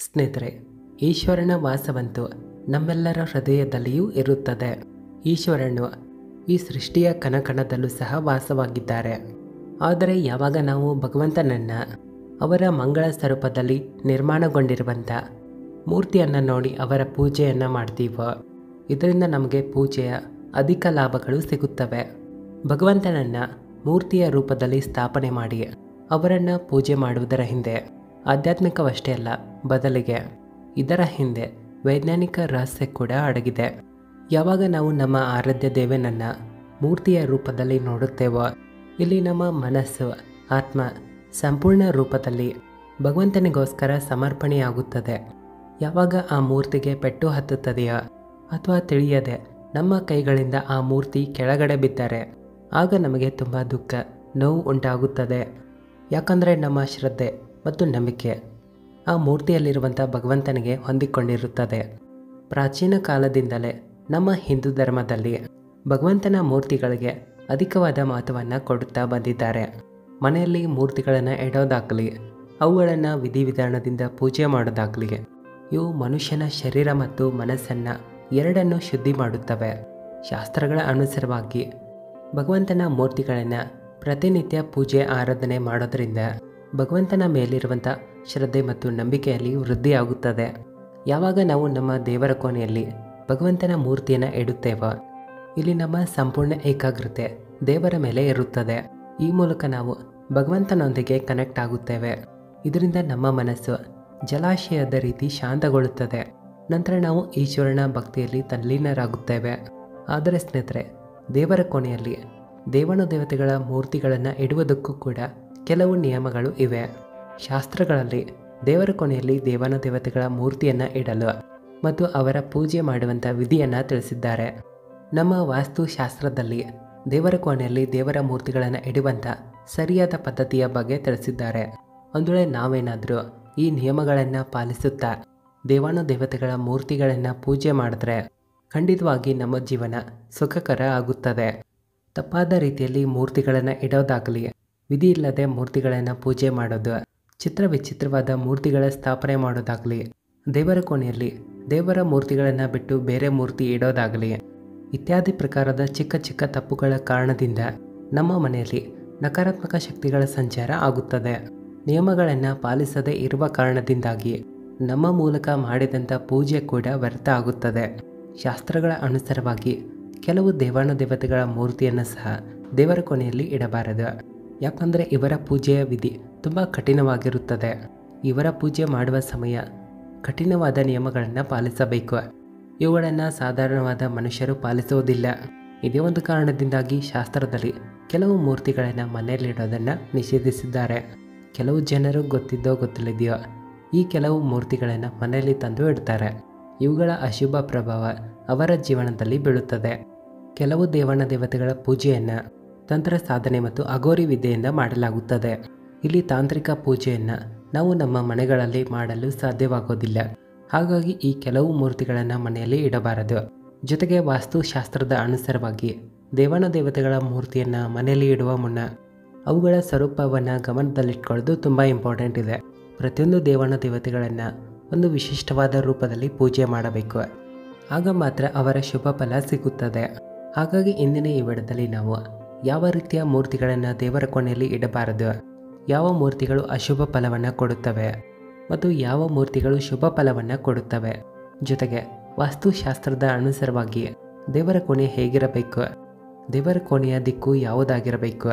ಸ್ನೇಹಿತರೆ ಈಶ್ವರನ ವಾಸವಂತೂ ನಮ್ಮೆಲ್ಲರ ಹೃದಯದಲ್ಲಿಯೂ ಇರುತ್ತದೆ ಈಶ್ವರನು ಈ ಸೃಷ್ಟಿಯ ಕಣಕಣದಲ್ಲೂ ಸಹ ವಾಸವಾಗಿದ್ದಾರೆ ಆದರೆ ಯಾವಾಗ ನಾವು ಭಗವಂತನನ್ನು ಅವರ ಮಂಗಳ ಸ್ವರೂಪದಲ್ಲಿ ನಿರ್ಮಾಣಗೊಂಡಿರುವಂಥ ಮೂರ್ತಿಯನ್ನು ನೋಡಿ ಅವರ ಪೂಜೆಯನ್ನು ಮಾಡ್ತೀವೋ ಇದರಿಂದ ನಮಗೆ ಪೂಜೆಯ ಅಧಿಕ ಲಾಭಗಳು ಸಿಗುತ್ತವೆ ಭಗವಂತನನ್ನು ಮೂರ್ತಿಯ ರೂಪದಲ್ಲಿ ಸ್ಥಾಪನೆ ಮಾಡಿ ಅವರನ್ನು ಪೂಜೆ ಮಾಡುವುದರ ಹಿಂದೆ ಆಧ್ಯಾತ್ಮಿಕವಷ್ಟೇ ಅಲ್ಲ ಬದಲಿಗೆ ಇದರ ಹಿಂದೆ ವೈಜ್ಞಾನಿಕ ರಹಸ್ಯ ಕೂಡ ಅಡಗಿದೆ ಯಾವಾಗ ನಾವು ನಮ್ಮ ಆರಾಧ್ಯ ದೇವನನ್ನು ಮೂರ್ತಿಯ ರೂಪದಲ್ಲಿ ನೋಡುತ್ತೇವೋ ಇಲ್ಲಿ ನಮ್ಮ ಮನಸ್ಸು ಆತ್ಮ ಸಂಪೂರ್ಣ ರೂಪದಲ್ಲಿ ಭಗವಂತನಿಗೋಸ್ಕರ ಸಮರ್ಪಣೆಯಾಗುತ್ತದೆ ಯಾವಾಗ ಆ ಮೂರ್ತಿಗೆ ಪೆಟ್ಟು ಹತ್ತುತ್ತದೆಯೋ ಅಥವಾ ತಿಳಿಯದೆ ನಮ್ಮ ಕೈಗಳಿಂದ ಆ ಮೂರ್ತಿ ಕೆಳಗಡೆ ಬಿದ್ದರೆ ಆಗ ನಮಗೆ ತುಂಬ ದುಃಖ ನೋವು ಉಂಟಾಗುತ್ತದೆ ಯಾಕಂದರೆ ನಮ್ಮ ಶ್ರದ್ಧೆ ಮತ್ತು ನಂಬಿಕೆ ಆ ಮೂರ್ತಿಯಲ್ಲಿರುವಂಥ ಭಗವಂತನಿಗೆ ಹೊಂದಿಕೊಂಡಿರುತ್ತದೆ ಪ್ರಾಚೀನ ಕಾಲದಿಂದಲೇ ನಮ್ಮ ಹಿಂದೂ ಧರ್ಮದಲ್ಲಿ ಭಗವಂತನ ಮೂರ್ತಿಗಳಿಗೆ ಅಧಿಕವಾದ ಮಹತ್ವವನ್ನು ಕೊಡುತ್ತಾ ಬಂದಿದ್ದಾರೆ ಮನೆಯಲ್ಲಿ ಮೂರ್ತಿಗಳನ್ನು ಇಡೋದಾಗಲಿ ಅವುಗಳನ್ನು ವಿಧಿವಿಧಾನದಿಂದ ಪೂಜೆ ಮಾಡೋದಾಗಲಿ ಇವು ಮನುಷ್ಯನ ಶರೀರ ಮತ್ತು ಮನಸ್ಸನ್ನು ಎರಡನ್ನೂ ಶುದ್ಧಿ ಮಾಡುತ್ತವೆ ಶಾಸ್ತ್ರಗಳ ಅನುಸಾರವಾಗಿ ಭಗವಂತನ ಮೂರ್ತಿಗಳನ್ನು ಪ್ರತಿನಿತ್ಯ ಪೂಜೆ ಆರಾಧನೆ ಮಾಡೋದರಿಂದ ಭಗವಂತನ ಮೇಲಿರುವಂಥ ಶ್ರದ್ಧೆ ಮತ್ತು ನಂಬಿಕೆಯಲ್ಲಿ ವೃದ್ಧಿಯಾಗುತ್ತದೆ ಯಾವಾಗ ನಾವು ನಮ್ಮ ದೇವರ ಕೋಣೆಯಲ್ಲಿ ಭಗವಂತನ ಮೂರ್ತಿಯನ್ನು ಇಡುತ್ತೇವೋ ಇಲ್ಲಿ ನಮ್ಮ ಸಂಪೂರ್ಣ ಏಕಾಗ್ರತೆ ದೇವರ ಮೇಲೆ ಇರುತ್ತದೆ ಈ ಮೂಲಕ ನಾವು ಭಗವಂತನೊಂದಿಗೆ ಕನೆಕ್ಟ್ ಆಗುತ್ತೇವೆ ಇದರಿಂದ ನಮ್ಮ ಮನಸ್ಸು ಜಲಾಶಯದ ರೀತಿ ಶಾಂತಗೊಳ್ಳುತ್ತದೆ ನಂತರ ನಾವು ಈಶ್ವರನ ಭಕ್ತಿಯಲ್ಲಿ ತಲ್ಲೀನರಾಗುತ್ತೇವೆ ಆದರೆ ಸ್ನೇಹಿತರೆ ದೇವರ ಕೋಣೆಯಲ್ಲಿ ದೇವನ ದೇವತೆಗಳ ಮೂರ್ತಿಗಳನ್ನು ಇಡುವುದಕ್ಕೂ ಕೂಡ ಕೆಲವು ನಿಯಮಗಳು ಇವೆ ಶಾಸ್ತ್ರಗಳಲ್ಲಿ ದೇವರ ಕೋಣೆಯಲ್ಲಿ ದೇವನ ದೇವತೆಗಳ ಮೂರ್ತಿಯನ್ನು ಇಡಲು ಮತ್ತು ಅವರ ಪೂಜೆ ಮಾಡುವಂಥ ವಿಧಿಯನ್ನು ತಿಳಿಸಿದ್ದಾರೆ ನಮ್ಮ ವಾಸ್ತುಶಾಸ್ತ್ರದಲ್ಲಿ ದೇವರ ಕೋಣೆಯಲ್ಲಿ ದೇವರ ಮೂರ್ತಿಗಳನ್ನು ಇಡುವಂಥ ಸರಿಯಾದ ಪದ್ಧತಿಯ ಬಗ್ಗೆ ತಿಳಿಸಿದ್ದಾರೆ ಒಂದು ವೇಳೆ ನಾವೇನಾದರೂ ಈ ನಿಯಮಗಳನ್ನು ಪಾಲಿಸುತ್ತಾ ದೇವಾನು ದೇವತೆಗಳ ಮೂರ್ತಿಗಳನ್ನು ಪೂಜೆ ಮಾಡಿದ್ರೆ ಖಂಡಿತವಾಗಿ ನಮ್ಮ ಜೀವನ ಸುಖಕರ ಆಗುತ್ತದೆ ತಪ್ಪಾದ ರೀತಿಯಲ್ಲಿ ಮೂರ್ತಿಗಳನ್ನು ಇಡೋದಾಗಲಿ ವಿಧಿ ಇಲ್ಲದೆ ಮೂರ್ತಿಗಳನ್ನು ಪೂಜೆ ಮಾಡೋದು ಚಿತ್ರ ವಿಚಿತ್ರವಾದ ಮೂರ್ತಿಗಳ ಸ್ಥಾಪನೆ ಮಾಡೋದಾಗಲಿ ದೇವರ ಕೋಣೆಯಲ್ಲಿ ದೇವರ ಮೂರ್ತಿಗಳನ್ನು ಬಿಟ್ಟು ಬೇರೆ ಮೂರ್ತಿ ಇಡೋದಾಗಲಿ ಇತ್ಯಾದಿ ಪ್ರಕಾರದ ಚಿಕ್ಕ ಚಿಕ್ಕ ತಪ್ಪುಗಳ ಕಾರಣದಿಂದ ನಮ್ಮ ಮನೆಯಲ್ಲಿ ನಕಾರಾತ್ಮಕ ಶಕ್ತಿಗಳ ಸಂಚಾರ ಆಗುತ್ತದೆ ನಿಯಮಗಳನ್ನು ಪಾಲಿಸದೇ ಇರುವ ಕಾರಣದಿಂದಾಗಿ ನಮ್ಮ ಮೂಲಕ ಮಾಡಿದಂಥ ಪೂಜೆ ಕೂಡ ವ್ಯರ್ಥ ಆಗುತ್ತದೆ ಶಾಸ್ತ್ರಗಳ ಅನುಸಾರವಾಗಿ ಕೆಲವು ದೇವಾನು ದೇವತೆಗಳ ಮೂರ್ತಿಯನ್ನು ಸಹ ದೇವರ ಕೊನೆಯಲ್ಲಿ ಇಡಬಾರದು ಯಾಕಂದರೆ ಇವರ ಪೂಜೆಯ ವಿಧಿ ತುಂಬ ಕಠಿಣವಾಗಿರುತ್ತದೆ ಇವರ ಪೂಜೆ ಮಾಡುವ ಸಮಯ ಕಠಿಣವಾದ ನಿಯಮಗಳನ್ನು ಪಾಲಿಸಬೇಕು ಇವುಗಳನ್ನು ಸಾಧಾರಣವಾದ ಮನುಷ್ಯರು ಪಾಲಿಸುವುದಿಲ್ಲ ಇದೇ ಒಂದು ಕಾರಣದಿಂದಾಗಿ ಶಾಸ್ತ್ರದಲ್ಲಿ ಕೆಲವು ಮೂರ್ತಿಗಳನ್ನು ಮನೆಯಲ್ಲಿಡೋದನ್ನು ನಿಷೇಧಿಸಿದ್ದಾರೆ ಕೆಲವು ಜನರು ಗೊತ್ತಿದ್ದೋ ಗೊತ್ತಿಲ್ಲದೆಯೋ ಈ ಕೆಲವು ಮೂರ್ತಿಗಳನ್ನು ಮನೆಯಲ್ಲಿ ತಂದು ಇಡ್ತಾರೆ ಇವುಗಳ ಅಶುಭ ಪ್ರಭಾವ ಅವರ ಜೀವನದಲ್ಲಿ ಬೀಳುತ್ತದೆ ಕೆಲವು ದೇವನ ದೇವತೆಗಳ ಪೂಜೆಯನ್ನು ತಂತ್ರ ಸಾಧನೆ ಮತ್ತು ಅಗೋರಿ ವಿದ್ಯೆಯಿಂದ ಮಾಡಲಾಗುತ್ತದೆ ಇಲ್ಲಿ ತಾಂತ್ರಿಕ ಪೂಜೆಯನ್ನು ನಾವು ನಮ್ಮ ಮನೆಗಳಲ್ಲಿ ಮಾಡಲು ಸಾಧ್ಯವಾಗೋದಿಲ್ಲ ಹಾಗಾಗಿ ಈ ಕೆಲವು ಮೂರ್ತಿಗಳನ್ನು ಮನೆಯಲ್ಲಿ ಇಡಬಾರದು ಜೊತೆಗೆ ವಾಸ್ತುಶಾಸ್ತ್ರದ ಅನುಸಾರವಾಗಿ ದೇವನ ದೇವತೆಗಳ ಮೂರ್ತಿಯನ್ನು ಮನೆಯಲ್ಲಿ ಇಡುವ ಮುನ್ನ ಅವುಗಳ ಸ್ವರೂಪವನ್ನು ಗಮನದಲ್ಲಿಟ್ಕೊಳ್ಳೋದು ತುಂಬ ಇಂಪಾರ್ಟೆಂಟ್ ಇದೆ ಪ್ರತಿಯೊಂದು ದೇವನ ದೇವತೆಗಳನ್ನು ಒಂದು ವಿಶಿಷ್ಟವಾದ ರೂಪದಲ್ಲಿ ಪೂಜೆ ಮಾಡಬೇಕು ಆಗ ಮಾತ್ರ ಅವರ ಶುಭ ಫಲ ಸಿಗುತ್ತದೆ ಹಾಗಾಗಿ ಇಂದಿನ ಈ ವಿಡದಲ್ಲಿ ನಾವು ಯಾವ ರೀತಿಯ ಮೂರ್ತಿಗಳನ್ನು ದೇವರ ಕೋಣೆಯಲ್ಲಿ ಇಡಬಾರದು ಯಾವ ಮೂರ್ತಿಗಳು ಅಶುಭ ಫಲವನ್ನು ಕೊಡುತ್ತವೆ ಮತ್ತು ಯಾವ ಮೂರ್ತಿಗಳು ಶುಭ ಫಲವನ್ನು ಕೊಡುತ್ತವೆ ಜೊತೆಗೆ ವಾಸ್ತುಶಾಸ್ತ್ರದ ಅನುಸಾರವಾಗಿ ದೇವರ ಕೋಣೆ ಹೇಗಿರಬೇಕು ದೇವರ ಕೋಣೆಯ ದಿಕ್ಕು ಯಾವುದಾಗಿರಬೇಕು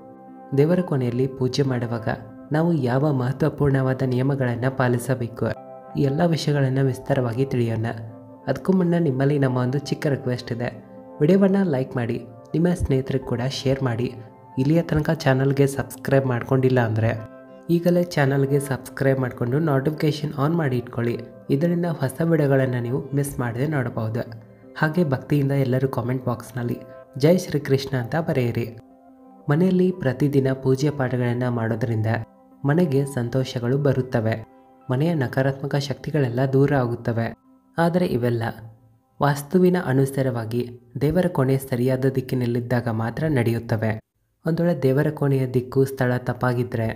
ದೇವರ ಕೋಣೆಯಲ್ಲಿ ಪೂಜೆ ಮಾಡುವಾಗ ನಾವು ಯಾವ ಮಹತ್ವಪೂರ್ಣವಾದ ನಿಯಮಗಳನ್ನು ಪಾಲಿಸಬೇಕು ಈ ಎಲ್ಲ ವಿಷಯಗಳನ್ನು ವಿಸ್ತಾರವಾಗಿ ತಿಳಿಯೋಣ ಅದಕ್ಕೂ ಮುನ್ನ ನಿಮ್ಮಲ್ಲಿ ನಮ್ಮ ಒಂದು ಚಿಕ್ಕ ರಿಕ್ವೆಸ್ಟ್ ಇದೆ ವಿಡಿಯೋವನ್ನು ಲೈಕ್ ಮಾಡಿ ನಿಮ್ಮ ಸ್ನೇಹಿತರಿಗೆ ಕೂಡ ಶೇರ್ ಮಾಡಿ ಇಲ್ಲಿಯ ತನಕ ಚಾನಲ್ಗೆ ಸಬ್ಸ್ಕ್ರೈಬ್ ಮಾಡ್ಕೊಂಡಿಲ್ಲ ಅಂದರೆ ಈಗಲೇ ಚಾನಲ್ಗೆ ಸಬ್ಸ್ಕ್ರೈಬ್ ಮಾಡಿಕೊಂಡು ನೋಟಿಫಿಕೇಷನ್ ಆನ್ ಮಾಡಿ ಇಟ್ಕೊಳ್ಳಿ ಇದರಿಂದ ಹೊಸ ವಿಡಿಯೋಗಳನ್ನು ನೀವು ಮಿಸ್ ಮಾಡದೆ ನೋಡಬಹುದು ಹಾಗೆ ಭಕ್ತಿಯಿಂದ ಎಲ್ಲರೂ ಕಾಮೆಂಟ್ ಬಾಕ್ಸ್ನಲ್ಲಿ ಜೈ ಶ್ರೀಕೃಷ್ಣ ಅಂತ ಬರೆಯಿರಿ ಮನೆಯಲ್ಲಿ ಪ್ರತಿದಿನ ಪೂಜೆ ಪಾಠಗಳನ್ನು ಮಾಡೋದರಿಂದ ಮನೆಗೆ ಸಂತೋಷಗಳು ಬರುತ್ತವೆ ಮನೆಯ ನಕಾರಾತ್ಮಕ ಶಕ್ತಿಗಳೆಲ್ಲ ದೂರ ಆಗುತ್ತವೆ ಆದರೆ ಇವೆಲ್ಲ ವಾಸ್ತುವಿನ ಅನುಸಾರವಾಗಿ ದೇವರ ಕೋಣೆ ಸರಿಯಾದ ದಿಕ್ಕಿನಲ್ಲಿದ್ದಾಗ ಮಾತ್ರ ನಡೆಯುತ್ತವೆ ಒಂದು ವೇಳೆ ದೇವರ ಕೋಣೆಯ ದಿಕ್ಕು ಸ್ಥಳ ತಪ್ಪಾಗಿದ್ದರೆ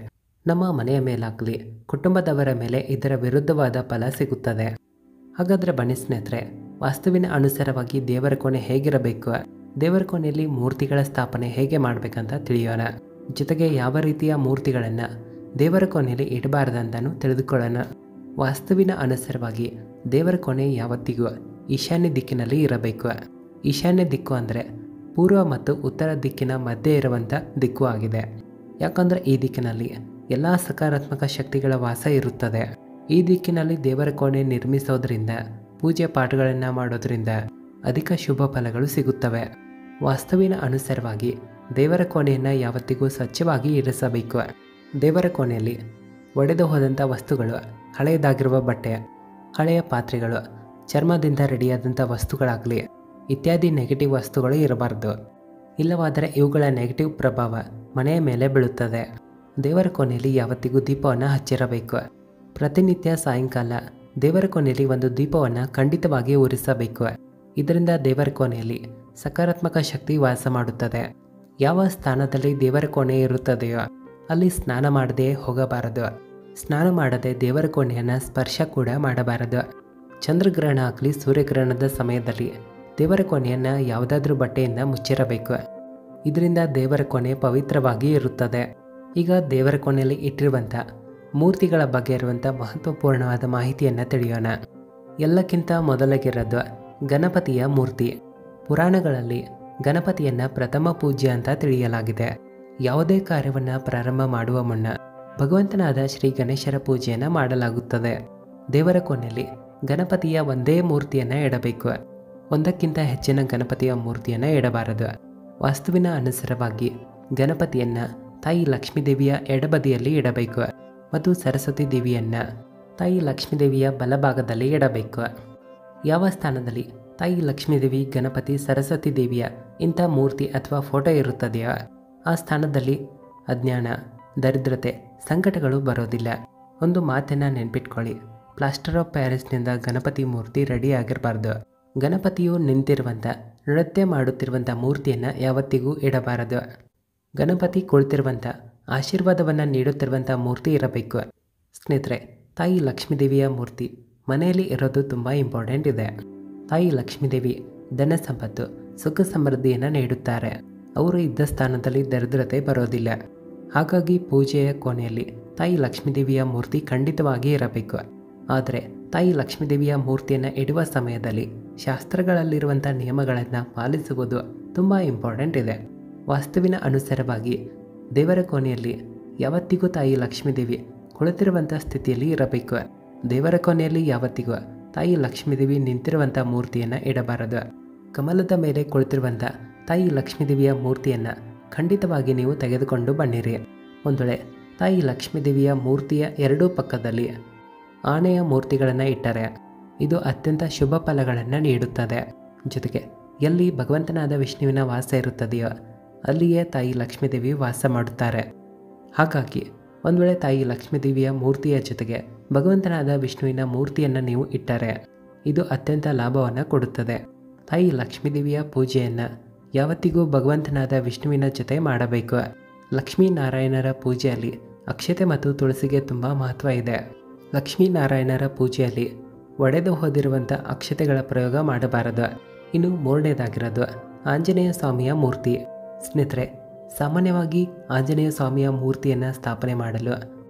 ನಮ್ಮ ಮನೆಯ ಮೇಲಾಗಲಿ ಕುಟುಂಬದವರ ಮೇಲೆ ಇದರ ವಿರುದ್ಧವಾದ ಫಲ ಸಿಗುತ್ತದೆ ಹಾಗಾದರೆ ಬನ್ನಿ ಸ್ನೇಹಿತರೆ ವಾಸ್ತುವಿನ ಅನುಸಾರವಾಗಿ ದೇವರ ಕೋಣೆ ಹೇಗಿರಬೇಕು ದೇವರ ಕೋಣೆಯಲ್ಲಿ ಮೂರ್ತಿಗಳ ಸ್ಥಾಪನೆ ಹೇಗೆ ಮಾಡಬೇಕಂತ ತಿಳಿಯೋಣ ಜೊತೆಗೆ ಯಾವ ರೀತಿಯ ಮೂರ್ತಿಗಳನ್ನು ದೇವರ ಕೋಣೆಯಲ್ಲಿ ಇಡಬಾರ್ದಂತನೂ ತಿಳಿದುಕೊಳ್ಳೋಣ ವಾಸ್ತುವಿನ ಅನುಸಾರವಾಗಿ ದೇವರ ಕೋಣೆ ಯಾವತ್ತಿಗೂ ಈಶಾನ್ಯ ದಿಕ್ಕಿನಲ್ಲಿ ಇರಬೇಕು ಈಶಾನ್ಯ ದಿಕ್ಕು ಅಂದರೆ ಪೂರ್ವ ಮತ್ತು ಉತ್ತರ ದಿಕ್ಕಿನ ಮಧ್ಯೆ ಇರುವಂಥ ದಿಕ್ಕು ಆಗಿದೆ ಯಾಕಂದರೆ ಈ ದಿಕ್ಕಿನಲ್ಲಿ ಎಲ್ಲ ಸಕಾರಾತ್ಮಕ ಶಕ್ತಿಗಳ ವಾಸ ಇರುತ್ತದೆ ಈ ದಿಕ್ಕಿನಲ್ಲಿ ದೇವರ ಕೋಣೆ ನಿರ್ಮಿಸೋದ್ರಿಂದ ಪೂಜೆ ಪಾಠಗಳನ್ನು ಮಾಡೋದ್ರಿಂದ ಅಧಿಕ ಶುಭ ಫಲಗಳು ಸಿಗುತ್ತವೆ ವಾಸ್ತವಿನ ಅನುಸಾರವಾಗಿ ದೇವರ ಕೋಣೆಯನ್ನು ಯಾವತ್ತಿಗೂ ಸ್ವಚ್ಛವಾಗಿ ಇರಿಸಬೇಕು ದೇವರ ಕೋಣೆಯಲ್ಲಿ ಒಡೆದು ಹೋದಂಥ ವಸ್ತುಗಳು ಹಳೆಯದಾಗಿರುವ ಬಟ್ಟೆ ಹಳೆಯ ಪಾತ್ರೆಗಳು ಚರ್ಮದಿಂದ ರೆಡಿಯಾದಂಥ ವಸ್ತುಗಳಾಗಲಿ ಇತ್ಯಾದಿ ನೆಗೆಟಿವ್ ವಸ್ತುಗಳು ಇರಬಾರ್ದು ಇಲ್ಲವಾದರೆ ಇವುಗಳ ನೆಗೆಟಿವ್ ಪ್ರಭಾವ ಮನೆಯ ಮೇಲೆ ಬೀಳುತ್ತದೆ ದೇವರ ಕೋಣೆಯಲ್ಲಿ ಯಾವತ್ತಿಗೂ ದೀಪವನ್ನು ಹಚ್ಚಿರಬೇಕು ಪ್ರತಿನಿತ್ಯ ಸಾಯಂಕಾಲ ದೇವರ ಕೋಣೆಯಲ್ಲಿ ಒಂದು ದೀಪವನ್ನು ಖಂಡಿತವಾಗಿ ಉರಿಸಬೇಕು ಇದರಿಂದ ದೇವರ ಕೋಣೆಯಲ್ಲಿ ಸಕಾರಾತ್ಮಕ ಶಕ್ತಿ ವಾಸ ಮಾಡುತ್ತದೆ ಯಾವ ಸ್ಥಾನದಲ್ಲಿ ದೇವರ ಕೋಣೆ ಇರುತ್ತದೆಯೋ ಅಲ್ಲಿ ಸ್ನಾನ ಮಾಡದೆ ಹೋಗಬಾರದು ಸ್ನಾನ ಮಾಡದೆ ದೇವರ ಕೋಣೆಯನ್ನು ಸ್ಪರ್ಶ ಕೂಡ ಮಾಡಬಾರದು ಚಂದ್ರಗ್ರಹಣ ಆಗಲಿ ಸೂರ್ಯಗ್ರಹಣದ ಸಮಯದಲ್ಲಿ ದೇವರ ಕೋಣೆಯನ್ನು ಯಾವುದಾದ್ರೂ ಬಟ್ಟೆಯಿಂದ ಮುಚ್ಚಿರಬೇಕು ಇದರಿಂದ ದೇವರ ಕೋಣೆ ಪವಿತ್ರವಾಗಿ ಇರುತ್ತದೆ ಈಗ ದೇವರ ಕೋಣೆಯಲ್ಲಿ ಇಟ್ಟಿರುವಂಥ ಮೂರ್ತಿಗಳ ಬಗ್ಗೆ ಇರುವಂಥ ಮಹತ್ವಪೂರ್ಣವಾದ ಮಾಹಿತಿಯನ್ನು ತಿಳಿಯೋಣ ಎಲ್ಲಕ್ಕಿಂತ ಮೊದಲಗಿರೋದು ಗಣಪತಿಯ ಮೂರ್ತಿ ಪುರಾಣಗಳಲ್ಲಿ ಗಣಪತಿಯನ್ನು ಪ್ರಥಮ ಪೂಜ್ಯ ಅಂತ ತಿಳಿಯಲಾಗಿದೆ ಯಾವುದೇ ಕಾರ್ಯವನ್ನು ಪ್ರಾರಂಭ ಮಾಡುವ ಮುನ್ನ ಭಗವಂತನಾದ ಶ್ರೀ ಗಣೇಶರ ಪೂಜೆಯನ್ನು ಮಾಡಲಾಗುತ್ತದೆ ದೇವರ ಕೋಣೆಯಲ್ಲಿ ಗಣಪತಿಯ ಒಂದೇ ಮೂರ್ತಿಯನ್ನು ಇಡಬೇಕು ಒಂದಕ್ಕಿಂತ ಹೆಚ್ಚಿನ ಗಣಪತಿಯ ಮೂರ್ತಿಯನ್ನು ಇಡಬಾರದು ವಾಸ್ತುವಿನ ಅನುಸಾರವಾಗಿ ಗಣಪತಿಯನ್ನು ತಾಯಿ ಲಕ್ಷ್ಮೀದೇವಿಯ ಎಡಬದಿಯಲ್ಲಿ ಇಡಬೇಕು ಮತ್ತು ಸರಸ್ವತಿ ದೇವಿಯನ್ನು ತಾಯಿ ಲಕ್ಷ್ಮೀದೇವಿಯ ಬಲಭಾಗದಲ್ಲಿ ಇಡಬೇಕು ಯಾವ ಸ್ಥಾನದಲ್ಲಿ ತಾಯಿ ಲಕ್ಷ್ಮೀದೇವಿ ಗಣಪತಿ ಸರಸ್ವತಿ ದೇವಿಯ ಇಂಥ ಮೂರ್ತಿ ಅಥವಾ ಫೋಟೋ ಇರುತ್ತದೆಯೋ ಆ ಸ್ಥಾನದಲ್ಲಿ ಅಜ್ಞಾನ ದರಿದ್ರತೆ ಸಂಕಟಗಳು ಬರೋದಿಲ್ಲ ಒಂದು ಮಾತನ್ನು ನೆನ್ಪಿಟ್ಕೊಳ್ಳಿ ಪ್ಲಾಸ್ಟರ್ ಆಫ್ ಪ್ಯಾರಿಸ್ನಿಂದ ಗಣಪತಿ ಮೂರ್ತಿ ರೆಡಿ ಆಗಿರಬಾರ್ದು ಗಣಪತಿಯು ನಿಂತಿರುವಂಥ ನೃತ್ಯ ಮಾಡುತ್ತಿರುವಂಥ ಮೂರ್ತಿಯನ್ನು ಯಾವತ್ತಿಗೂ ಇಡಬಾರದು ಗಣಪತಿ ಕುಳಿತಿರುವಂಥ ಆಶೀರ್ವಾದವನ್ನು ನೀಡುತ್ತಿರುವಂಥ ಮೂರ್ತಿ ಇರಬೇಕು ಸ್ನೇಹಿತರೆ ತಾಯಿ ಲಕ್ಷ್ಮೀದೇವಿಯ ಮೂರ್ತಿ ಮನೆಯಲ್ಲಿ ಇರೋದು ತುಂಬ ಇಂಪಾರ್ಟೆಂಟ್ ಇದೆ ತಾಯಿ ಲಕ್ಷ್ಮೀದೇವಿ ಧನ ಸಂಪತ್ತು ಸುಖ ಸಮೃದ್ಧಿಯನ್ನು ನೀಡುತ್ತಾರೆ ಅವರು ಇದ್ದ ಸ್ಥಾನದಲ್ಲಿ ದರಿದ್ರತೆ ಬರೋದಿಲ್ಲ ಹಾಗಾಗಿ ಪೂಜೆಯ ಕೊನೆಯಲ್ಲಿ ತಾಯಿ ಲಕ್ಷ್ಮೀದೇವಿಯ ಮೂರ್ತಿ ಖಂಡಿತವಾಗಿ ಇರಬೇಕು ಆದರೆ ತಾಯಿ ಲಕ್ಷ್ಮೀದೇವಿಯ ಮೂರ್ತಿಯನ್ನು ಇಡುವ ಸಮಯದಲ್ಲಿ ಶಾಸ್ತ್ರಗಳಲ್ಲಿರುವಂಥ ನಿಯಮಗಳನ್ನು ಪಾಲಿಸುವುದು ತುಂಬ ಇಂಪಾರ್ಟೆಂಟ್ ಇದೆ ವಾಸ್ತುವಿನ ಅನುಸಾರವಾಗಿ ದೇವರ ಕೋಣೆಯಲ್ಲಿ ಯಾವತ್ತಿಗೂ ತಾಯಿ ಲಕ್ಷ್ಮೀದೇವಿ ಕುಳಿತಿರುವಂಥ ಸ್ಥಿತಿಯಲ್ಲಿ ಇರಬೇಕು ದೇವರ ಕೋಣೆಯಲ್ಲಿ ಯಾವತ್ತಿಗೂ ತಾಯಿ ಲಕ್ಷ್ಮೀದೇವಿ ನಿಂತಿರುವಂಥ ಮೂರ್ತಿಯನ್ನು ಇಡಬಾರದು ಕಮಲದ ಮೇಲೆ ಕುಳಿತಿರುವಂಥ ತಾಯಿ ಲಕ್ಷ್ಮೀದೇವಿಯ ಮೂರ್ತಿಯನ್ನು ಖಂಡಿತವಾಗಿ ನೀವು ತೆಗೆದುಕೊಂಡು ಬನ್ನಿರಿ ಒಂದು ವೇಳೆ ತಾಯಿ ಲಕ್ಷ್ಮೀದೇವಿಯ ಮೂರ್ತಿಯ ಎರಡೂ ಪಕ್ಕದಲ್ಲಿ ಆನೆಯ ಮೂರ್ತಿಗಳನ್ನು ಇಟ್ಟರೆ ಇದು ಅತ್ಯಂತ ಶುಭ ಫಲಗಳನ್ನು ನೀಡುತ್ತದೆ ಜೊತೆಗೆ ಎಲ್ಲಿ ಭಗವಂತನಾದ ವಿಷ್ಣುವಿನ ವಾಸ ಇರುತ್ತದೆಯೋ ಅಲ್ಲಿಯೇ ತಾಯಿ ಲಕ್ಷ್ಮೀದೇವಿ ವಾಸ ಮಾಡುತ್ತಾರೆ ಹಾಗಾಗಿ ಒಂದು ವೇಳೆ ತಾಯಿ ಲಕ್ಷ್ಮೀದೇವಿಯ ಮೂರ್ತಿಯ ಜೊತೆಗೆ ಭಗವಂತನಾದ ವಿಷ್ಣುವಿನ ಮೂರ್ತಿಯನ್ನು ನೀವು ಇಟ್ಟರೆ ಇದು ಅತ್ಯಂತ ಲಾಭವನ್ನು ಕೊಡುತ್ತದೆ ತಾಯಿ ಲಕ್ಷ್ಮೀದೇವಿಯ ಪೂಜೆಯನ್ನು ಯಾವತ್ತಿಗೂ ಭಗವಂತನಾದ ವಿಷ್ಣುವಿನ ಜೊತೆ ಮಾಡಬೇಕು ಲಕ್ಷ್ಮೀನಾರಾಯಣರ ಪೂಜೆಯಲ್ಲಿ ಅಕ್ಷತೆ ಮತ್ತು ತುಳಸಿಗೆ ತುಂಬ ಮಹತ್ವ ಇದೆ ಲಕ್ಷ್ಮೀನಾರಾಯಣರ ಪೂಜೆಯಲ್ಲಿ ಒಡೆದು ಹೋದಿರುವಂಥ ಅಕ್ಷತೆಗಳ ಪ್ರಯೋಗ ಮಾಡಬಾರದು ಇನ್ನು ಮೂರನೇದಾಗಿರೋದು ಆಂಜನೇಯ ಸ್ವಾಮಿಯ ಮೂರ್ತಿ ಸ್ನೇಹಿತರೆ ಸಾಮಾನ್ಯವಾಗಿ ಆಂಜನೇಯ ಸ್ವಾಮಿಯ ಮೂರ್ತಿಯನ್ನು ಸ್ಥಾಪನೆ ಮಾಡಲು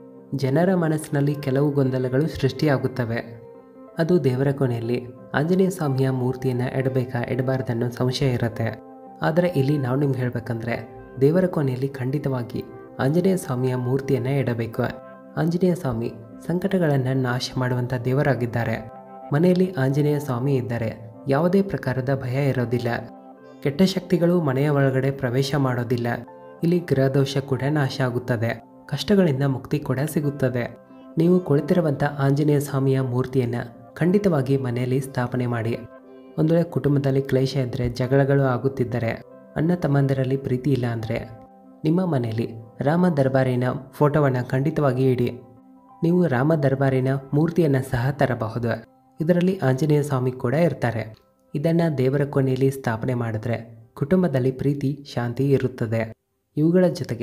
ಜನರ ಮನಸ್ಸಿನಲ್ಲಿ ಕೆಲವು ಗೊಂದಲಗಳು ಸೃಷ್ಟಿಯಾಗುತ್ತವೆ ಅದು ದೇವರ ಕೊನೆಯಲ್ಲಿ ಆಂಜನೇಯ ಸ್ವಾಮಿಯ ಮೂರ್ತಿಯನ್ನು ಇಡಬೇಕಾ ಇಡಬಾರ್ದನ್ನೋ ಸಂಶಯ ಇರುತ್ತೆ ಆದರೆ ಇಲ್ಲಿ ನಾವು ನಿಮ್ಗೆ ಹೇಳಬೇಕಂದ್ರೆ ದೇವರ ಕೊನೆಯಲ್ಲಿ ಖಂಡಿತವಾಗಿ ಆಂಜನೇಯ ಸ್ವಾಮಿಯ ಮೂರ್ತಿಯನ್ನು ಇಡಬೇಕು ಆಂಜನೇಯ ಸ್ವಾಮಿ ಸಂಕಟಗಳನ್ನು ನಾಶ ಮಾಡುವಂಥ ದೇವರಾಗಿದ್ದಾರೆ ಮನೆಯಲ್ಲಿ ಆಂಜನೇಯ ಸ್ವಾಮಿ ಇದ್ದರೆ ಯಾವುದೇ ಪ್ರಕಾರದ ಭಯ ಇರೋದಿಲ್ಲ ಕೆಟ್ಟ ಶಕ್ತಿಗಳು ಮನೆಯ ಒಳಗಡೆ ಪ್ರವೇಶ ಮಾಡೋದಿಲ್ಲ ಇಲ್ಲಿ ಗ್ರಹದೋಷ ಕೂಡ ನಾಶ ಆಗುತ್ತದೆ ಕಷ್ಟಗಳಿಂದ ಮುಕ್ತಿ ಕೂಡ ಸಿಗುತ್ತದೆ ನೀವು ಕುಳಿತಿರುವಂಥ ಆಂಜನೇಯ ಸ್ವಾಮಿಯ ಮೂರ್ತಿಯನ್ನು ಖಂಡಿತವಾಗಿ ಮನೆಯಲ್ಲಿ ಸ್ಥಾಪನೆ ಮಾಡಿ ಒಂದು ವೇಳೆ ಕುಟುಂಬದಲ್ಲಿ ಕ್ಲೇಶ ಇದ್ದರೆ ಜಗಳಗಳು ಆಗುತ್ತಿದ್ದರೆ ಅಣ್ಣ ತಮ್ಮಂದರಲ್ಲಿ ಪ್ರೀತಿ ಇಲ್ಲ ಅಂದರೆ ನಿಮ್ಮ ಮನೆಯಲ್ಲಿ ರಾಮ ದರ್ಬಾರಿನ ಫೋಟೋವನ್ನು ಖಂಡಿತವಾಗಿ ಇಡಿ ನೀವು ರಾಮ ದರ್ಬಾರಿನ ಮೂರ್ತಿಯನ್ನು ಸಹ ತರಬಹುದು ಇದರಲ್ಲಿ ಆಂಜನೇಯ ಸ್ವಾಮಿ ಕೂಡ ಇರ್ತಾರೆ ಇದನ್ನು ದೇವರ ಕೊನೆಯಲ್ಲಿ ಸ್ಥಾಪನೆ ಮಾಡಿದ್ರೆ ಕುಟುಂಬದಲ್ಲಿ ಪ್ರೀತಿ ಶಾಂತಿ ಇರುತ್ತದೆ ಇವುಗಳ ಜೊತೆಗೆ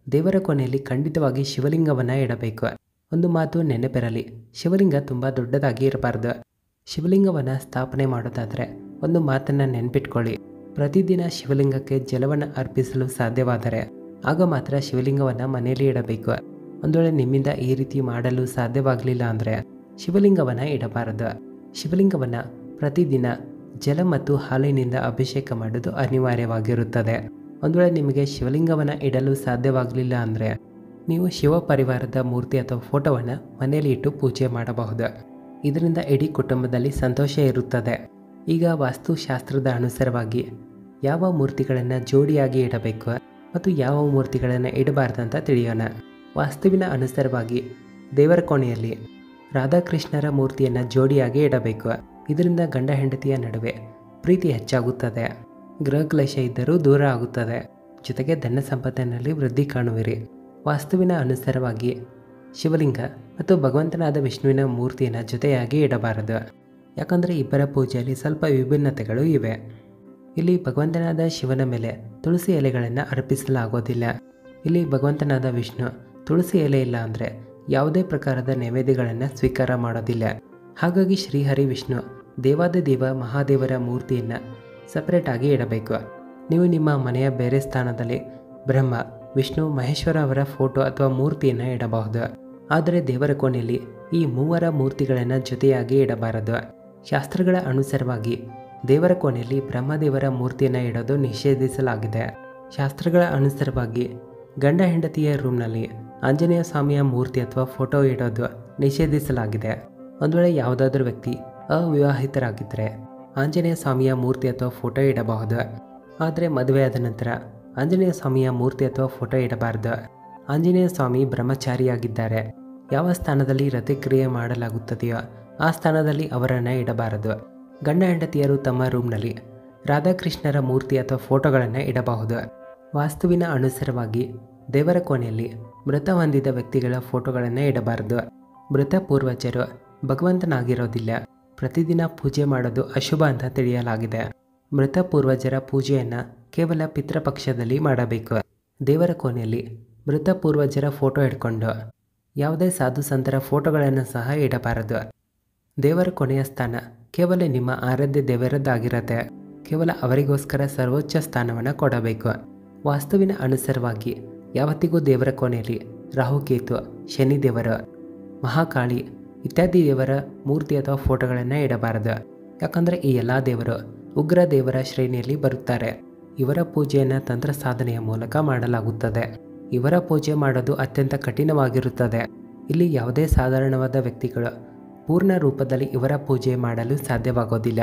ದೇವರ ಕೊನೆಯಲ್ಲಿ ಖಂಡಿತವಾಗಿ ಶಿವಲಿಂಗವನ್ನು ಇಡಬೇಕು ಒಂದು ಮಾತು ನೆನಪಿರಲಿ ಶಿವಲಿಂಗ ತುಂಬ ದೊಡ್ಡದಾಗಿ ಇರಬಾರ್ದು ಶಿವಲಿಂಗವನ್ನು ಸ್ಥಾಪನೆ ಮಾಡೋದಾದರೆ ಒಂದು ಮಾತನ್ನು ನೆನ್ಪಿಟ್ಕೊಳ್ಳಿ ಪ್ರತಿದಿನ ಶಿವಲಿಂಗಕ್ಕೆ ಜಲವನ್ನು ಅರ್ಪಿಸಲು ಸಾಧ್ಯವಾದರೆ ಆಗ ಮಾತ್ರ ಶಿವಲಿಂಗವನ್ನು ಮನೆಯಲ್ಲಿ ಇಡಬೇಕು ಒಂದು ವೇಳೆ ನಿಮ್ಮಿಂದ ಈ ರೀತಿ ಮಾಡಲು ಸಾಧ್ಯವಾಗಲಿಲ್ಲ ಅಂದರೆ ಶಿವಲಿಂಗವನ್ನು ಇಡಬಾರದು ಶಿವಲಿಂಗವನ್ನು ಪ್ರತಿದಿನ ಜಲ ಮತ್ತು ಹಾಲಿನಿಂದ ಅಭಿಷೇಕ ಮಾಡೋದು ಅನಿವಾರ್ಯವಾಗಿರುತ್ತದೆ ಒಂದು ವೇಳೆ ನಿಮಗೆ ಶಿವಲಿಂಗವನ್ನು ಇಡಲು ಸಾಧ್ಯವಾಗಲಿಲ್ಲ ಅಂದರೆ ನೀವು ಶಿವ ಪರಿವಾರದ ಮೂರ್ತಿ ಅಥವಾ ಫೋಟೋವನ್ನು ಮನೆಯಲ್ಲಿ ಇಟ್ಟು ಪೂಜೆ ಮಾಡಬಹುದು ಇದರಿಂದ ಇಡೀ ಕುಟುಂಬದಲ್ಲಿ ಸಂತೋಷ ಇರುತ್ತದೆ ಈಗ ವಾಸ್ತುಶಾಸ್ತ್ರದ ಅನುಸಾರವಾಗಿ ಯಾವ ಮೂರ್ತಿಗಳನ್ನು ಜೋಡಿಯಾಗಿ ಇಡಬೇಕು ಮತ್ತು ಯಾವ ಮೂರ್ತಿಗಳನ್ನು ಇಡಬಾರ್ದಂತ ತಿಳಿಯೋಣ ವಾಸ್ತುವಿನ ಅನುಸಾರವಾಗಿ ದೇವರ ಕೋಣೆಯಲ್ಲಿ ರಾಧಾಕೃಷ್ಣರ ಮೂರ್ತಿಯನ್ನು ಜೋಡಿಯಾಗಿ ಇಡಬೇಕು ಇದರಿಂದ ಗಂಡ ಹೆಂಡತಿಯ ನಡುವೆ ಪ್ರೀತಿ ಹೆಚ್ಚಾಗುತ್ತದೆ ಗೃಹಕ್ಲೇಶ ಇದ್ದರೂ ದೂರ ಆಗುತ್ತದೆ ಜೊತೆಗೆ ಧನ ಸಂಪತ್ತಿನಲ್ಲಿ ವೃದ್ಧಿ ಕಾಣುವಿರಿ ವಾಸ್ತುವಿನ ಅನುಸಾರವಾಗಿ ಶಿವಲಿಂಗ ಮತ್ತು ಭಗವಂತನಾದ ವಿಷ್ಣುವಿನ ಮೂರ್ತಿಯನ್ನು ಜೊತೆಯಾಗಿ ಇಡಬಾರದು ಯಾಕಂದರೆ ಇಬ್ಬರ ಪೂಜೆಯಲ್ಲಿ ಸ್ವಲ್ಪ ವಿಭಿನ್ನತೆಗಳು ಇವೆ ಇಲ್ಲಿ ಭಗವಂತನಾದ ಶಿವನ ಮೇಲೆ ತುಳಸಿ ಎಲೆಗಳನ್ನು ಅರ್ಪಿಸಲಾಗೋದಿಲ್ಲ ಇಲ್ಲಿ ಭಗವಂತನಾದ ವಿಷ್ಣು ತುಳಸಿ ಎಲೆ ಇಲ್ಲ ಅಂದರೆ ಯಾವುದೇ ಪ್ರಕಾರದ ನೈವೇದ್ಯಗಳನ್ನು ಸ್ವೀಕಾರ ಮಾಡೋದಿಲ್ಲ ಹಾಗಾಗಿ ಶ್ರೀಹರಿ ವಿಷ್ಣು ದೇವಾದ ದೇವ ಮಹಾದೇವರ ಮೂರ್ತಿಯನ್ನು ಸಪ್ರೇಟಾಗಿ ಇಡಬೇಕು ನೀವು ನಿಮ್ಮ ಮನೆಯ ಬೇರೆ ಸ್ಥಾನದಲ್ಲಿ ಬ್ರಹ್ಮ ವಿಷ್ಣು ಮಹೇಶ್ವರ ಅವರ ಫೋಟೋ ಅಥವಾ ಮೂರ್ತಿಯನ್ನು ಇಡಬಹುದು ಆದರೆ ದೇವರ ಕೋಣೆಯಲ್ಲಿ ಈ ಮೂವರ ಮೂರ್ತಿಗಳನ್ನು ಜೊತೆಯಾಗಿ ಇಡಬಾರದು ಶಾಸ್ತ್ರಗಳ ಅನುಸಾರವಾಗಿ ದೇವರ ಕೋಣೆಯಲ್ಲಿ ಬ್ರಹ್ಮದೇವರ ಮೂರ್ತಿಯನ್ನು ಇಡೋದು ನಿಷೇಧಿಸಲಾಗಿದೆ ಶಾಸ್ತ್ರಗಳ ಅನುಸಾರವಾಗಿ ಗಂಡ ಹೆಂಡತಿಯ ರೂಮ್ನಲ್ಲಿ ಆಂಜನೇಯ ಸ್ವಾಮಿಯ ಮೂರ್ತಿ ಅಥವಾ ಫೋಟೋ ಇಡೋದು ನಿಷೇಧಿಸಲಾಗಿದೆ ಒಂದು ವೇಳೆ ಯಾವುದಾದ್ರೂ ವ್ಯಕ್ತಿ ಅವಿವಾಹಿತರಾಗಿದ್ದರೆ ಆಂಜನೇಯ ಸ್ವಾಮಿಯ ಮೂರ್ತಿ ಅಥವಾ ಫೋಟೋ ಇಡಬಹುದು ಆದರೆ ಮದುವೆಯಾದ ನಂತರ ಆಂಜನೇಯ ಸ್ವಾಮಿಯ ಮೂರ್ತಿ ಅಥವಾ ಫೋಟೋ ಇಡಬಾರ್ದು ಆಂಜನೇಯ ಸ್ವಾಮಿ ಬ್ರಹ್ಮಚಾರಿಯಾಗಿದ್ದಾರೆ ಯಾವ ಸ್ಥಾನದಲ್ಲಿ ರತಿಕ್ರಿಯೆ ಮಾಡಲಾಗುತ್ತದೆಯೋ ಆ ಸ್ಥಾನದಲ್ಲಿ ಅವರನ್ನು ಇಡಬಾರದು ಗಂಡ ಹೆಂಡತಿಯರು ತಮ್ಮ ರೂಮ್ನಲ್ಲಿ ರಾಧಾಕೃಷ್ಣರ ಮೂರ್ತಿ ಅಥವಾ ಫೋಟೋಗಳನ್ನು ಇಡಬಹುದು ವಾಸ್ತುವಿನ ಅನುಸಾರವಾಗಿ ದೇವರ ಕೋಣೆಯಲ್ಲಿ ಮೃತ ಹೊಂದಿದ ವ್ಯಕ್ತಿಗಳ ಫೋಟೋಗಳನ್ನು ಇಡಬಾರದು ಮೃತ ಪೂರ್ವಜರು ಭಗವಂತನಾಗಿರೋದಿಲ್ಲ ಪ್ರತಿದಿನ ಪೂಜೆ ಮಾಡೋದು ಅಶುಭ ಅಂತ ತಿಳಿಯಲಾಗಿದೆ ಮೃತ ಪೂರ್ವಜರ ಪೂಜೆಯನ್ನು ಕೇವಲ ಪಿತೃಪಕ್ಷದಲ್ಲಿ ಮಾಡಬೇಕು ದೇವರ ಕೋಣೆಯಲ್ಲಿ ಮೃತ ಪೂರ್ವಜರ ಫೋಟೋ ಇಟ್ಕೊಂಡು ಯಾವುದೇ ಸಾಧು ಸಂತರ ಫೋಟೋಗಳನ್ನು ಸಹ ಇಡಬಾರದು ದೇವರ ಕೊನೆಯ ಸ್ಥಾನ ಕೇವಲ ನಿಮ್ಮ ಆರಾಧ್ಯ ದೇವರದ್ದಾಗಿರತ್ತೆ ಕೇವಲ ಅವರಿಗೋಸ್ಕರ ಸರ್ವೋಚ್ಚ ಸ್ಥಾನವನ್ನು ಕೊಡಬೇಕು ವಾಸ್ತುವಿನ ಅನುಸಾರವಾಗಿ ಯಾವತ್ತಿಗೂ ದೇವರ ಕೊನೆಯಲ್ಲಿ ರಾಹುಕೇತು ಶನಿ ದೇವರು ಮಹಾಕಾಳಿ ಇತ್ಯಾದಿ ದೇವರ ಮೂರ್ತಿ ಅಥವಾ ಫೋಟೋಗಳನ್ನು ಇಡಬಾರದು ಯಾಕಂದರೆ ಈ ಎಲ್ಲ ದೇವರು ಉಗ್ರ ದೇವರ ಶ್ರೇಣಿಯಲ್ಲಿ ಬರುತ್ತಾರೆ ಇವರ ಪೂಜೆಯನ್ನು ತಂತ್ರ ಸಾಧನೆಯ ಮೂಲಕ ಮಾಡಲಾಗುತ್ತದೆ ಇವರ ಪೂಜೆ ಮಾಡೋದು ಅತ್ಯಂತ ಕಠಿಣವಾಗಿರುತ್ತದೆ ಇಲ್ಲಿ ಯಾವುದೇ ಸಾಧಾರಣವಾದ ವ್ಯಕ್ತಿಗಳು ಪೂರ್ಣ ರೂಪದಲ್ಲಿ ಇವರ ಪೂಜೆ ಮಾಡಲು ಸಾಧ್ಯವಾಗೋದಿಲ್ಲ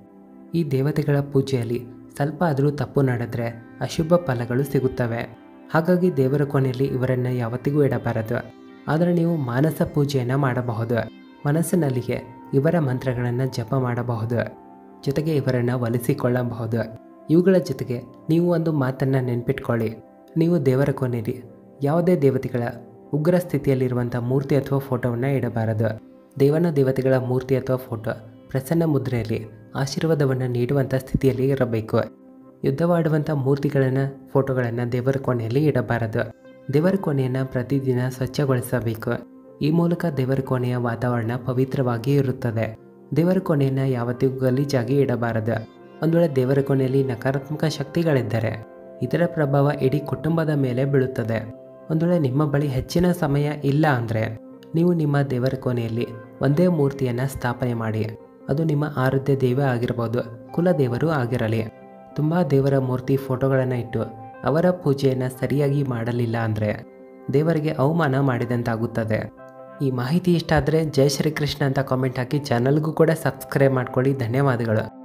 ಈ ದೇವತೆಗಳ ಪೂಜೆಯಲ್ಲಿ ಸ್ವಲ್ಪ ಆದರೂ ತಪ್ಪು ನಡೆದರೆ ಅಶುಭ ಫಲಗಳು ಸಿಗುತ್ತವೆ ಹಾಗಾಗಿ ದೇವರ ಕೊನೆಯಲ್ಲಿ ಇವರನ್ನು ಯಾವತ್ತಿಗೂ ಇಡಬಾರದು ಆದರೆ ನೀವು ಮಾನಸ ಪೂಜೆಯನ್ನು ಮಾಡಬಹುದು ಮನಸ್ಸಿನಲ್ಲಿಯೇ ಇವರ ಮಂತ್ರಗಳನ್ನು ಜಪ ಮಾಡಬಹುದು ಜೊತೆಗೆ ಇವರನ್ನು ಒಲಿಸಿಕೊಳ್ಳಬಹುದು ಇವುಗಳ ಜೊತೆಗೆ ನೀವು ಒಂದು ಮಾತನ್ನು ನೆನ್ಪಿಟ್ಕೊಳ್ಳಿ ನೀವು ದೇವರ ಕೊನೆಯಲ್ಲಿ ಯಾವುದೇ ದೇವತೆಗಳ ಉಗ್ರ ಸ್ಥಿತಿಯಲ್ಲಿರುವಂಥ ಮೂರ್ತಿ ಅಥವಾ ಫೋಟೋವನ್ನು ಇಡಬಾರದು ದೇವನ ದೇವತೆಗಳ ಮೂರ್ತಿ ಅಥವಾ ಫೋಟೋ ಪ್ರಸನ್ನ ಮುದ್ರೆಯಲ್ಲಿ ಆಶೀರ್ವಾದವನ್ನು ನೀಡುವಂಥ ಸ್ಥಿತಿಯಲ್ಲಿ ಇರಬೇಕು ಯುದ್ಧವಾಡುವಂಥ ಮೂರ್ತಿಗಳನ್ನು ಫೋಟೋಗಳನ್ನು ದೇವರ ಕೋಣೆಯಲ್ಲಿ ಇಡಬಾರದು ದೇವರ ಕೋಣೆಯನ್ನು ಪ್ರತಿದಿನ ಸ್ವಚ್ಛಗೊಳಿಸಬೇಕು ಈ ಮೂಲಕ ದೇವರ ಕೋಣೆಯ ವಾತಾವರಣ ಪವಿತ್ರವಾಗಿ ಇರುತ್ತದೆ ದೇವರ ಕೋಣೆಯನ್ನು ಯಾವತ್ತಿಗೂ ಗಲೀಜಾಗಿ ಇಡಬಾರದು ಒಂದು ವೇಳೆ ದೇವರ ಕೋಣೆಯಲ್ಲಿ ನಕಾರಾತ್ಮಕ ಶಕ್ತಿಗಳಿದ್ದರೆ ಇದರ ಪ್ರಭಾವ ಇಡೀ ಕುಟುಂಬದ ಮೇಲೆ ಬೀಳುತ್ತದೆ ಒಂದು ವೇಳೆ ನಿಮ್ಮ ಬಳಿ ಹೆಚ್ಚಿನ ಸಮಯ ಇಲ್ಲ ಅಂದರೆ ನೀವು ನಿಮ್ಮ ದೇವರ ಕೋಣೆಯಲ್ಲಿ ಒಂದೇ ಮೂರ್ತಿಯನ್ನು ಸ್ಥಾಪನೆ ಮಾಡಿ ಅದು ನಿಮ್ಮ ಆರಾಧ್ಯ ದೈವ ಆಗಿರ್ಬೋದು ಕುಲದೇವರು ಆಗಿರಲಿ ತುಂಬ ದೇವರ ಮೂರ್ತಿ ಫೋಟೋಗಳನ್ನು ಇಟ್ಟು ಅವರ ಪೂಜೆಯನ್ನು ಸರಿಯಾಗಿ ಮಾಡಲಿಲ್ಲ ಅಂದರೆ ದೇವರಿಗೆ ಅವಮಾನ ಮಾಡಿದಂತಾಗುತ್ತದೆ ಈ ಮಾಹಿತಿ ಇಷ್ಟ ಆದರೆ ಜೈ ಶ್ರೀಕೃಷ್ಣ ಅಂತ ಕಾಮೆಂಟ್ ಹಾಕಿ ಚಾನಲ್ಗೂ ಕೂಡ ಸಬ್ಸ್ಕ್ರೈಬ್ ಮಾಡ್ಕೊಳ್ಳಿ ಧನ್ಯವಾದಗಳು